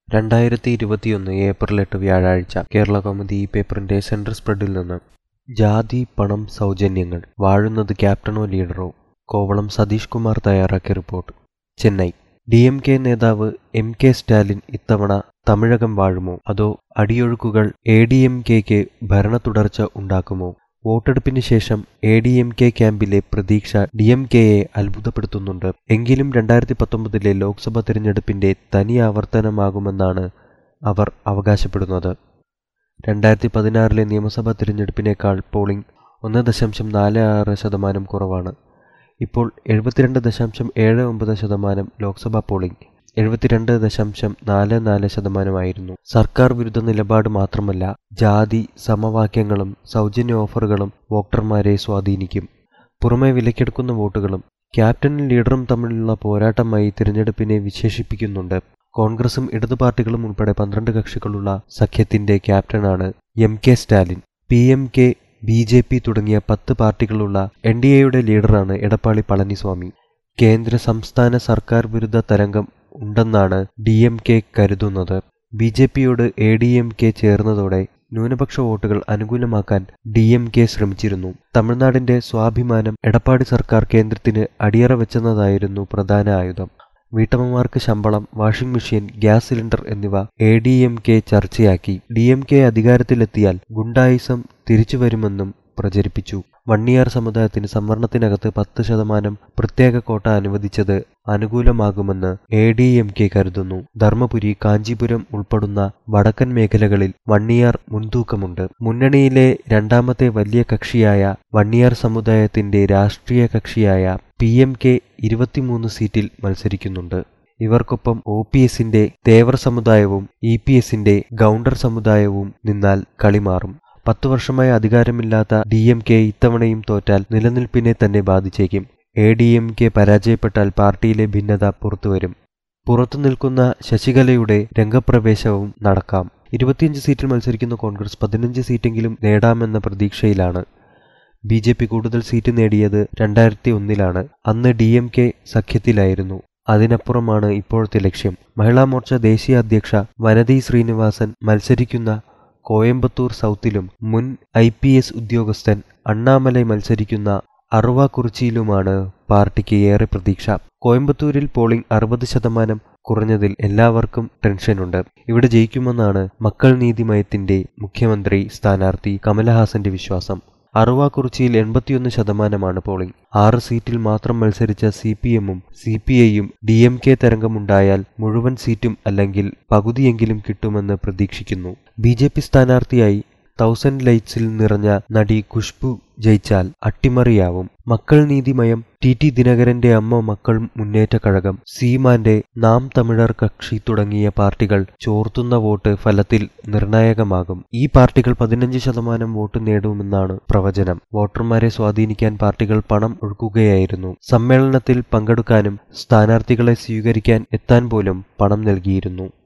രണ്ടായിരത്തി ഇരുപത്തിയൊന്ന് ഏപ്രിൽ എട്ട് വ്യാഴാഴ്ച കേരള കൗമുദി ഈ പേപ്പറിന്റെ സെൻട്രൽ സ്പ്രെഡിൽ നിന്ന് ജാതി പണം സൗജന്യങ്ങൾ വാഴുന്നത് ക്യാപ്റ്റനോ ലീഡറോ കോവളം സതീഷ് കുമാർ തയ്യാറാക്കിയ report Chennai D M K നേതാവ് എം കെ സ്റ്റാലിൻ ഇത്തവണ തമിഴകം വാഴുമോ അതോ അടിയൊഴുക്കുകൾ എ ഡി എം കെക്ക് ഭരണ തുടർച്ച ഉണ്ടാക്കുമോ വോട്ടെടുപ്പിന് ശേഷം എ ഡി എം കെ ക്യാമ്പിലെ പ്രതീക്ഷ ഡി എം കെയെ അത്ഭുതപ്പെടുത്തുന്നുണ്ട് എങ്കിലും രണ്ടായിരത്തി പത്തൊമ്പതിലെ ലോക്സഭാ തിരഞ്ഞെടുപ്പിന്റെ തനി ആവർത്തനമാകുമെന്നാണ് അവർ അവകാശപ്പെടുന്നത് രണ്ടായിരത്തി പതിനാറിലെ നിയമസഭാ തിരഞ്ഞെടുപ്പിനേക്കാൾ പോളിംഗ് ഒന്ന് ദശാംശം നാല് ആറ് ശതമാനം കുറവാണ് ഇപ്പോൾ എഴുപത്തിരണ്ട് ദശാംശം ഏഴ് ഒമ്പത് ശതമാനം ലോക്സഭാ പോളിംഗ് എഴുപത്തിരണ്ട് ദശാംശം നാല് നാല് ശതമാനമായിരുന്നു സർക്കാർ വിരുദ്ധ നിലപാട് മാത്രമല്ല ജാതി സമവാക്യങ്ങളും സൗജന്യ ഓഫറുകളും വോട്ടർമാരെ സ്വാധീനിക്കും പുറമെ വിലക്കെടുക്കുന്ന വോട്ടുകളും ക്യാപ്റ്റനും ലീഡറും തമ്മിലുള്ള പോരാട്ടമായി തിരഞ്ഞെടുപ്പിനെ വിശേഷിപ്പിക്കുന്നുണ്ട് കോൺഗ്രസും ഇടതു പാർട്ടികളും ഉൾപ്പെടെ പന്ത്രണ്ട് കക്ഷികളുള്ള സഖ്യത്തിന്റെ ക്യാപ്റ്റനാണ് M K Stalin P M K B J P തുടങ്ങിയ പത്ത് പാർട്ടികളുള്ള എൻ ഡി എയുടെ ലീഡറാണ് എടപ്പാളി പളനിസ്വാമി കേന്ദ്ര സംസ്ഥാന സർക്കാർ വിരുദ്ധ തരംഗം ഉണ്ടെന്നാണ് ഡി എം കെ കരുതുന്നത് ബി ജെ പിയോട് എ ഡി എം കെ ചേർന്നതോടെ ന്യൂനപക്ഷ വോട്ടുകൾ അനുകൂലമാക്കാൻ ഡി എം കെ ശ്രമിച്ചിരുന്നു തമിഴ്നാടിന്റെ സ്വാഭിമാനം എടപ്പാടി സർക്കാർ കേന്ദ്രത്തിന് അടിയറ വെച്ചെന്നതായിരുന്നു പ്രധാന ആയുധം വീട്ടമ്മമാർക്ക് ശമ്പളം വാഷിംഗ് മെഷീൻ ഗ്യാസ് സിലിണ്ടർ എന്നിവ എ ഡി എം കെ ചർച്ചയാക്കി ഡി എം കെ അധികാരത്തിലെത്തിയാൽ ഗുണ്ടായിസം തിരിച്ചുവരുമെന്നും പ്രചരിപ്പിച്ചു വണ്ണിയാർ സമുദായത്തിന് സംവരണത്തിനകത്ത് പത്ത് ശതമാനം പ്രത്യേക കോട്ട അനുവദിച്ചത് അനുകൂലമാകുമെന്ന് എ ഡി എം കെ കരുതുന്നു ധർമ്മപുരി കാഞ്ചീപുരം ഉൾപ്പെടുന്ന വടക്കൻ മേഖലകളിൽ വണ്ണിയാർ മുൻതൂക്കമുണ്ട് മുന്നണിയിലെ രണ്ടാമത്തെ വലിയ കക്ഷിയായ വണ്ണിയാർ സമുദായത്തിന്റെ രാഷ്ട്രീയ കക്ഷിയായ പി എം കെ ഇരുപത്തിമൂന്ന് സീറ്റിൽ മത്സരിക്കുന്നുണ്ട് ഇവർക്കൊപ്പം ഒ പി എസിന്റെ തേവർ സമുദായവും ഇ പി എസിന്റെ ഗൗണ്ടർ സമുദായവും നിന്നാൽ കളിമാറും പത്തു വർഷമായി അധികാരമില്ലാത്ത ഡി എം കെ ഇത്തവണയും തോറ്റാൽ നിലനിൽപ്പിനെ തന്നെ ബാധിച്ചേക്കും എ ഡി എം കെ പരാജയപ്പെട്ടാൽ പാർട്ടിയിലെ ഭിന്നത പുറത്തുവരും പുറത്തു നിൽക്കുന്ന ശശികലയുടെ രംഗപ്രവേശവും നടക്കാം ഇരുപത്തിയഞ്ച് സീറ്റിൽ മത്സരിക്കുന്ന കോൺഗ്രസ് പതിനഞ്ച് സീറ്റെങ്കിലും നേടാമെന്ന പ്രതീക്ഷയിലാണ് ബി ജെ പി കൂടുതൽ സീറ്റ് നേടിയത് രണ്ടായിരത്തി ഒന്നിലാണ് അന്ന് ഡി എം കെ സഖ്യത്തിലായിരുന്നു അതിനപ്പുറമാണ് ഇപ്പോഴത്തെ ലക്ഷ്യം മഹിളാ മോർച്ച ദേശീയ അധ്യക്ഷ വനതി ശ്രീനിവാസൻ മത്സരിക്കുന്ന കോയമ്പത്തൂർ സൗത്തിലും മുൻ ഐ പി എസ് ഉദ്യോഗസ്ഥൻ അണ്ണാമലൈ മത്സരിക്കുന്ന അറുവാക്കുറിച്ചിയിലുമാണ് പാർട്ടിക്ക് ഏറെ പ്രതീക്ഷ കോയമ്പത്തൂരിൽ പോളിംഗ് അറുപത് ശതമാനം കുറഞ്ഞതിൽ എല്ലാവർക്കും ടെൻഷനുണ്ട് ഇവിടെ ജയിക്കുമെന്നാണ് മക്കൾ നീതിമയത്തിന്റെ മുഖ്യമന്ത്രി സ്ഥാനാർത്ഥി കമലഹാസന്റെ വിശ്വാസം അറുവാക്കുറിച്ചിയിൽ എൺപത്തിയൊന്ന് ശതമാനമാണ് പോളിംഗ് ആറ് സീറ്റിൽ മാത്രം മത്സരിച്ച സി പി എമ്മും സി പി ഐയും ഡി എം കെ തരംഗമുണ്ടായാൽ മുഴുവൻ സീറ്റും അല്ലെങ്കിൽ പകുതിയെങ്കിലും കിട്ടുമെന്ന് പ്രതീക്ഷിക്കുന്നു ബി ജെ പി സ്ഥാനാർത്ഥിയായി തൗസൻഡ് ലൈറ്റ്സിൽ നിറഞ്ഞ നടി ഖുഷ്ബു ജയിച്ചാൽ അട്ടിമറിയാവും മക്കൾ നീതിമയം ടി ടി ദിനകരന്റെ അമ്മ മക്കൾ മുന്നേറ്റ കഴകം സീമാന്റെ നാം തമിഴർ കക്ഷി തുടങ്ങിയ പാർട്ടികൾ ചോർത്തുന്ന വോട്ട് ഫലത്തിൽ നിർണായകമാകും ഈ പാർട്ടികൾ പതിനഞ്ച് ശതമാനം വോട്ട് നേടുമെന്നാണ് പ്രവചനം വോട്ടർമാരെ സ്വാധീനിക്കാൻ പാർട്ടികൾ പണം ഒഴുക്കുകയായിരുന്നു സമ്മേളനത്തിൽ പങ്കെടുക്കാനും സ്ഥാനാർത്ഥികളെ സ്വീകരിക്കാൻ എത്താൻ പോലും പണം നൽകിയിരുന്നു